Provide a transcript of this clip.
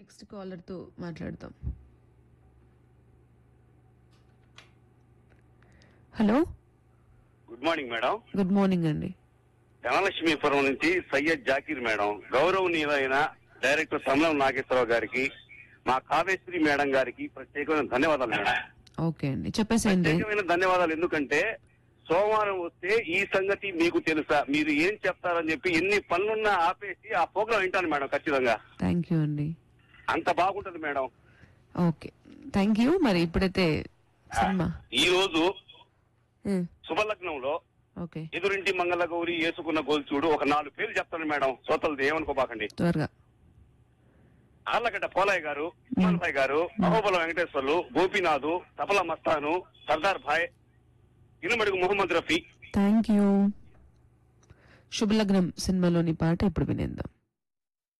next caller తో మాట్లాడతాం hello good morning madam good morning అండి ధనలక్ష్మీపురం నుంచి సయ్యద్ జాకీర్ మేడం గౌరవనీయులైన డైరెక్టర్ సమలం నాగేశ్వరరావు గారికి మా కావేశ్వరి మేడం గారికి ప్రత్యేకమైన ధన్యవాదాలు మేడం ఓకే అండి చెప్పేసేయండి ప్రత్యేకమైన ధన్యవాదాలు ఎందుకంటే సోమవారం వస్తే ఈ సంగతి మీకు తెలుసా మీరు ఏం చెప్తారని చెప్పి ఎన్ని పనులున్నా ఆపేసి ఆ ప్రోగ్రాం వింటాను మేడం ఖచ్చితంగా థ్యాంక్ యూ అండి అంత బాగుంటది మేడం ఓకే థ్యాంక్ యూ మరి ఇప్పుడైతే సినిమా ఈ రోజు ఉమ్, శుభలగ్నంలో ఓకే ఎదురింటి మంగళ గౌరి వేసుకున్న గోల్చూడు ఒక నాలుగు పేర్లు చెప్తాను మేడం సోతలది ఏమనుకోబాకండి త్వరగా ఆర్లగడ్డ పోలయ్య గారు ఉస్మాన్ భాయ్ గారు అహోబల వెంకటేశ్వర్లు గోపీనాథు తపల మస్తాను సర్దార్ భాయ్ ఇనుమడుగు మొహమ్మద్ రఫీ థ్యాంక్ యూ శుభలగ్నం సినిమాలోని పాట ఇప్పుడు వినేద్దాం